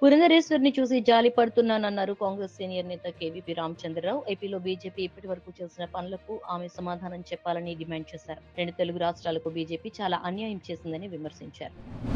పురంధరేశ్వరిని చూసి జాలి పడుతున్నానన్నారు కాంగ్రెస్ సీనియర్ నేత కేవీపీ రామచంద్రరావు ఏపీలో బీజేపీ ఇప్పటి వరకు చేసిన పనులకు ఆమె సమాధానం చెప్పాలని డిమాండ్ చేశారు రెండు తెలుగు రాష్ట్రాలకు బీజేపీ చాలా అన్యాయం చేసిందని విమర్శించారు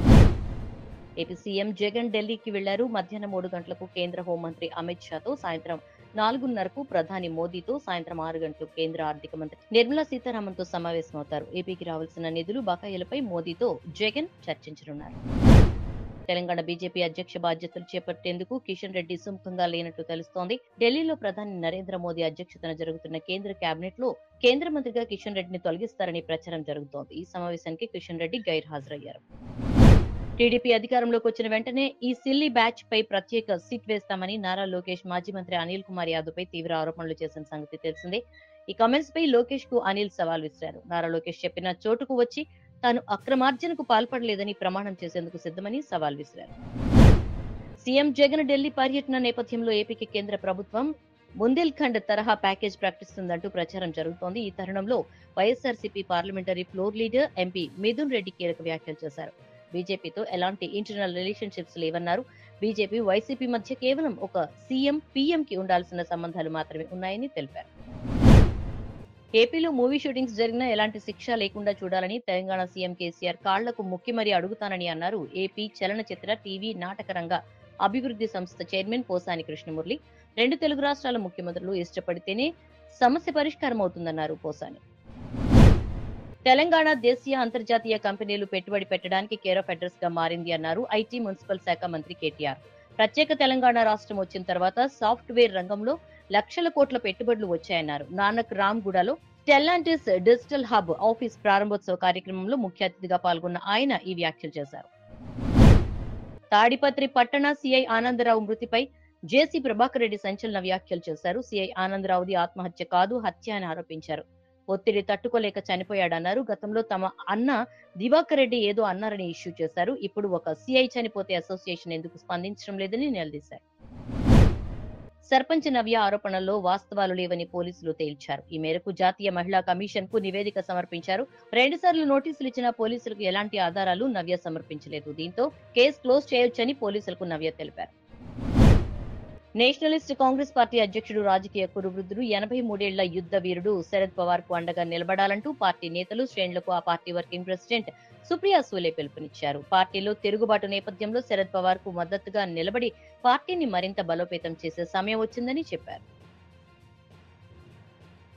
ఏపీ సీఎం జగన్ ఢిల్లీకి వెళ్లారు మధ్యాహ్నం మూడు గంటలకు కేంద్ర హోంమంత్రి అమిత్ షాతో సాయంత్రం నాలుగున్నరకు ప్రధాని మోదీతో సాయంత్రం ఆరు గంటలకు కేంద్ర ఆర్థిక మంత్రి నిర్మలా సీతారామన్ తో సమావేశమవుతారు ఏపీకి రావాల్సిన నిధులు బకాయిలపై మోదీతో జగన్ చర్చించనున్నారు తెలంగాణ బీజేపీ అధ్యక్ష బాధ్యతలు చేపట్టేందుకు కిషన్ రెడ్డి సుముఖంగా లేనట్టు తెలుస్తోంది ఢిల్లీలో ప్రధాని నరేంద్ర మోదీ అధ్యక్షతన జరుగుతున్న కేంద్ర కేబినెట్ లో కేంద్ర మంత్రిగా కిషన్ రెడ్డిని తొలగిస్తారని ప్రచారం జరుగుతోంది ఈ సమావేశానికి కిషన్ రెడ్డి గైర్హాజరయ్యారు టీడీపీ అధికారంలోకి వచ్చిన వెంటనే ఈ సిల్లీ బ్యాచ్ పై ప్రత్యేక సిట్ వేస్తామని నారా లోకేష్ మాజీ మంత్రి అనిల్ కుమార్ యాదవ్ పై తీవ్ర ఆరోపణలు చేసిన సంగతి తెలిసిందే ఈ కామెంట్స్ పై లోకేష్ కు అనిల్ సవాల్ విసిరారు నారా లోకేష్ చెప్పిన చోటుకు వచ్చి తాను అక్రమార్జనకు పాల్పడలేదని ప్రమాణం చేసేందుకు సిద్ధమని సవాల్ విసిరారు సీఎం జగన్ ఢిల్లీ పర్యటన నేపథ్యంలో ఏపీకి కేంద్ర ప్రభుత్వం బుందేల్ఖండ్ తరహా ప్యాకేజ్ ప్రకటిస్తుందంటూ ప్రచారం జరుగుతోంది ఈ తరుణంలో YSRCP parliamentary floor leader MP Mithun Reddy కీలక వ్యాఖ్యలు చేశారు బీజేపీతో ఎలాంటి ఇంటర్నల్ రిలేషన్షిప్స్ లేవన్నారు బీజేపీ వైసీపీ మధ్య కేవలం ఒక సీఎం పీఎం కి ఉండాల్సిన సంబంధాలు మాత్రమే ఉన్నాయని తెలిపారు ఏపీలో మూవీ షూటింగ్స్ జరిగినా ఎలాంటి శిక్ష లేకుండా చూడాలని తెలంగాణ సీఎం కేసీఆర్ కాళ్లకు ముక్కి మరీ అడుగుతానని అన్నారు ఏపీ చలనచిత్ర టీవీ నాటక రంగ అభివృద్ధి సంస్థ చైర్మన్ పోసాని కృష్ణమురళి రెండు తెలుగు రాష్ట్రాల ముఖ్యమంత్రులు ఇష్టపడితేనే సమస్య పరిష్కారం అవుతుందన్నారు పోసాని తెలంగాణ దేశీయ అంతర్జాతీయ కంపెనీలు పెట్టుబడి పెట్టడానికి కేర్ ఆఫ్ అడ్రస్ గా మారింది అన్నారు ఐటీ మున్సిపల్ శాఖ మంత్రి కేటీఆర్ ప్రత్యేక తెలంగాణ రాష్ట్రం వచ్చిన తర్వాత సాఫ్ట్వేర్ రంగంలో లక్షల కోట్ల పెట్టుబడులు వచ్చాయన్నారు నానక్ రామ్గూడలో స్టెల్లాంటిస్ డిజిటల్ హబ్ ఆఫీస్ ప్రారంభోత్సవ కార్యక్రమంలో ముఖ్య అతిథిగా పాల్గొన్న ఆయన ఈ వ్యాఖ్యలు చేశారు తాడిపత్రి పట్టణ సిఐ ఆనందరావు మృతిపై జేసీ ప్రభాకర్ రెడ్డి సంచలన వ్యాఖ్యలు చేశారు సిఐ ఆనందరావుది ఆత్మహత్య కాదు హత్య అని ఆరోపించారు ఒత్తిడి తట్టుకోలేక చనిపోయాడన్నారు గతంలో తమ అన్న దివాకర్ రెడ్డి ఏదో అన్నారని ఇష్యూ చేశారు ఇప్పుడు ఒక సిఐ చనిపోతే అసోసియేషన్ ఎందుకు స్పందించడం లేదని నిలదీశారు సర్పంచ్ నవ్య ఆరోపణల్లో వాస్తవాలు లేవని పోలీసులు తేల్చారు ఈ మేరకు జాతీయ మహిళా కమిషన్ కు నివేదిక సమర్పించారు రెండుసార్లు నోటీసులు ఇచ్చిన పోలీసులకు ఎలాంటి ఆధారాలు నవ్య సమర్పించలేదు దీంతో కేసు క్లోజ్ చేయొచ్చని పోలీసులకు నవ్య తెలిపారు నేషనలిస్ట్ కాంగ్రెస్ పార్టీ అధ్యక్షుడు రాజకీయ కురువృద్ధుడు ఎనభై మూడేళ్ల యుద్ధ వీరుడు శరద్ పవార్ కు అండగా నిలబడాలంటూ పార్టీ నేతలు శ్రేణులకు ఆ party working president Supriya Sule పిలుపునిచ్చారు పార్టీలో తిరుగుబాటు నేపథ్యంలో శరద్ పవార్ కు మద్దతుగా నిలబడి పార్టీని మరింత బలోపేతం చేసే సమయం వచ్చిందని చెప్పారు